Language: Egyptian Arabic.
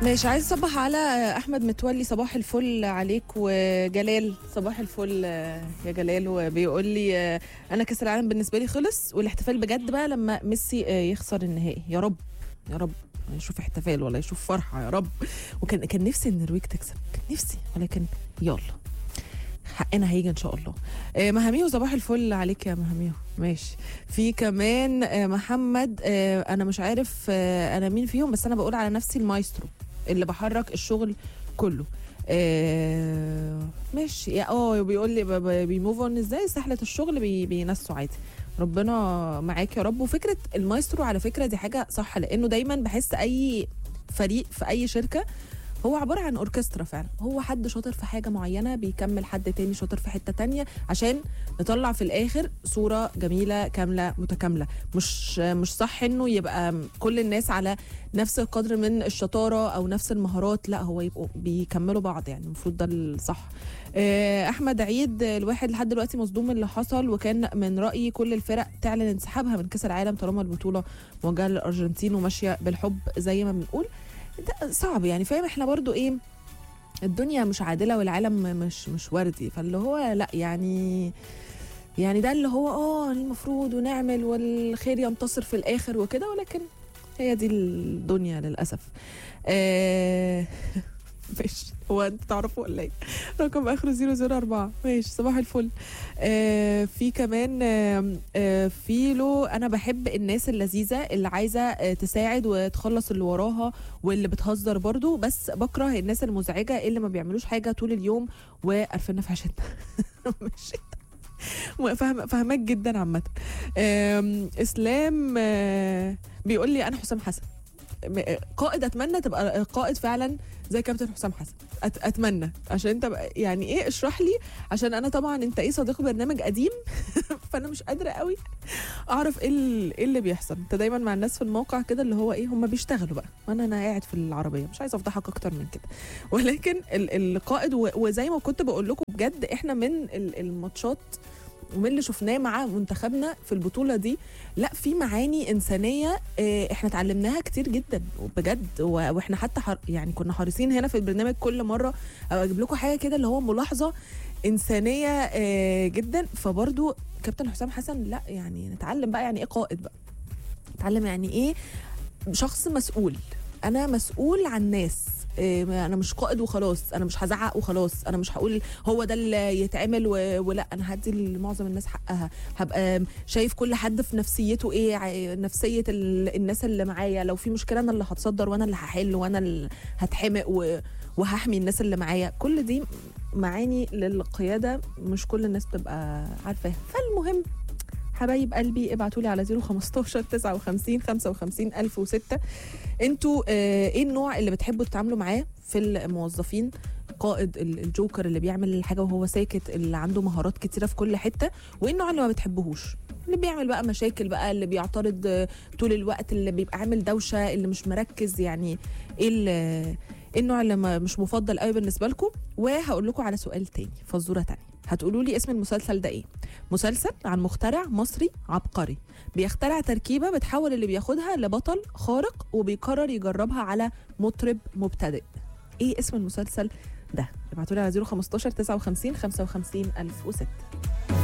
ماشي عايز اصبح على احمد متولي صباح الفل عليك وجلال صباح الفل يا جلال وبيقول لي انا كاس العالم بالنسبه لي خلص والاحتفال بجد بقى لما ميسي يخسر النهائي يا رب يا رب يشوف احتفال ولا يشوف فرحه يا رب وكان كان نفسي ان النرويج تكسب كان نفسي ولكن يلا حقنا هيجي ان شاء الله آه مهاميو صباح الفل عليك يا مهاميو ماشي في كمان آه محمد آه انا مش عارف آه انا مين فيهم بس انا بقول على نفسي المايسترو اللي بحرك الشغل كله آه ماشي اه بيقول لي بيموف اون ازاي سحله الشغل بي بينسوا عادي ربنا معاك يا رب وفكره المايسترو على فكره دي حاجه صح لانه دايما بحس اي فريق في اي شركه هو عبارة عن أوركسترا فعلا هو حد شاطر في حاجة معينة بيكمل حد تاني شاطر في حتة تانية عشان نطلع في الآخر صورة جميلة كاملة متكاملة مش مش صح إنه يبقى كل الناس على نفس القدر من الشطارة أو نفس المهارات لا هو يبقوا بيكملوا بعض يعني المفروض ده الصح أحمد عيد الواحد لحد دلوقتي مصدوم اللي حصل وكان من رأيي كل الفرق تعلن انسحابها من كأس العالم طالما البطولة موجهة للأرجنتين وماشية بالحب زي ما بنقول ده صعب يعني فاهم احنا برضو ايه الدنيا مش عادله والعالم مش مش وردي فاللي هو لا يعني يعني ده اللي هو اه المفروض ونعمل والخير ينتصر في الاخر وكده ولكن هي دي الدنيا للاسف آه ماشي هو انت تعرفوا ولا ايه رقم اخره 004 ماشي صباح الفل آه في كمان آه آه فيلو انا بحب الناس اللذيذه اللي عايزه آه تساعد وتخلص اللي وراها واللي بتهزر برضو بس بكره الناس المزعجه اللي ما بيعملوش حاجه طول اليوم وقرفنا في عشتنا ماشي فاهم فاهمك جدا عامه اسلام آه بيقول لي انا حسام حسن قائد اتمنى تبقى قائد فعلا زي كابتن حسام حسن أت اتمنى عشان انت يعني ايه اشرح لي عشان انا طبعا انت ايه صديق برنامج قديم فانا مش قادره قوي اعرف ايه ايه اللي بيحصل انت دايما مع الناس في الموقع كده اللي هو ايه هم بيشتغلوا بقى وانا انا قاعد في العربيه مش عايزه افضحك اكتر من كده ولكن القائد وزي ما كنت بقول لكم بجد احنا من الماتشات ومن اللي شفناه مع منتخبنا في البطوله دي لا في معاني انسانيه احنا اتعلمناها كتير جدا بجد واحنا حتى حر يعني كنا حريصين هنا في البرنامج كل مره اجيب لكم حاجه كده اللي هو ملاحظه انسانيه جدا فبرضو كابتن حسام حسن لا يعني نتعلم بقى يعني ايه قائد بقى نتعلم يعني ايه شخص مسؤول انا مسؤول عن ناس انا مش قائد وخلاص انا مش هزعق وخلاص انا مش هقول هو ده اللي يتعمل ولا انا هدي لمعظم الناس حقها هبقى شايف كل حد في نفسيته ايه نفسيه الناس اللي معايا لو في مشكله انا اللي هتصدر وانا اللي هحل وانا اللي هتحمق وهحمي الناس اللي معايا كل دي معاني للقياده مش كل الناس بتبقى عارفاها فالمهم حبايب قلبي ابعتوا لي على 015 59 55 1006 انتوا اه ايه النوع اللي بتحبوا تتعاملوا معاه في الموظفين قائد الجوكر اللي بيعمل الحاجه وهو ساكت اللي عنده مهارات كتيره في كل حته وايه النوع اللي ما بتحبوهوش اللي بيعمل بقى مشاكل بقى اللي بيعترض طول الوقت اللي بيبقى عامل دوشه اللي مش مركز يعني ايه ايه النوع اللي مش مفضل قوي بالنسبه لكم وهقول لكم على سؤال تاني فزوره تانية هتقولوا لي اسم المسلسل ده ايه مسلسل عن مخترع مصري عبقري بيخترع تركيبه بتحول اللي بياخدها لبطل خارق وبيقرر يجربها على مطرب مبتدئ ايه اسم المسلسل ده ابعتوا لي على 015 59 55 1006